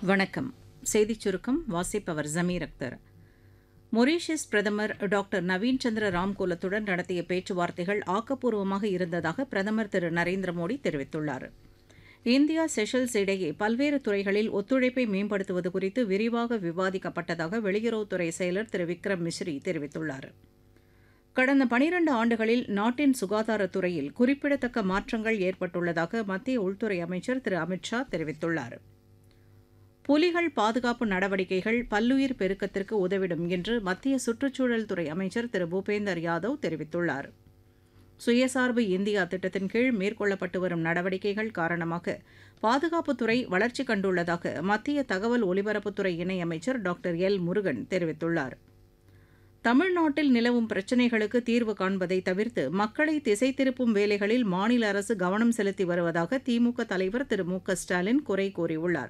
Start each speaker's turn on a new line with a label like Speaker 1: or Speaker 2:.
Speaker 1: வணக்கம் செய்திச் சுருக்கம் வாசிப்பவர் ஜமீர் அக்தர் மொரீஷியஸ் பிரதமர் டாக்டர் நவீன் சந்திர ராம்கோலத்துடன் நடத்திய பேச்சுவார்த்தைகள் ஆக்கப்பூர்வமாக இருந்ததாக பிரதமர் திரு நரேந்திர மோடி தெரிவித்துள்ளார் இந்தியா செஷல்ஸ் இடையே பல்வேறு துறைகளில் ஒத்துழைப்பை மேம்படுத்துவது குறித்து விரிவாக விவாதிக்கப்பட்டதாக வெளியுறவுத்துறை செயலர் திரு விக்ரம் மிஸ்ரி தெரிவித்துள்ளார் கடந்த பனிரண்டு ஆண்டுகளில் நாட்டின் சுகாதாரத்துறையில் குறிப்பிடத்தக்க மாற்றங்கள் ஏற்பட்டுள்ளதாக மத்திய உள்துறை அமைச்சர் திரு அமித் ஷா தெரிவித்துள்ளார் புலிகள் பாதுகாப்பு நடவடிக்கைகள் பல்லுயிர் பெருக்கத்திற்கு உதவிடும் என்று மத்திய சுற்றுச்சூழல் துறை அமைச்சர் திரு பூபேந்தர் யாதவ் தெரிவித்துள்ளார் சுயசார்பு இந்தியா திட்டத்தின் கீழ் மேற்கொள்ளப்பட்டு வரும் நடவடிக்கைகள் காரணமாக பாதுகாப்புத்துறை வளர்ச்சி கண்டுள்ளதாக மத்திய தகவல் ஒலிபரப்புத்துறை இணையமைச்சர் டாக்டர் எல் முருகன் தெரிவித்துள்ளார் தமிழ்நாட்டில் நிலவும் பிரச்சினைகளுக்கு தீர்வு காண்பதை தவிர்த்து மக்களை திசை திருப்பும் வேலைகளில் மாநில அரசு கவனம் செலுத்தி வருவதாக திமுக தலைவர் திரு மு க ஸ்டாலின் குறை கூறியுள்ளார்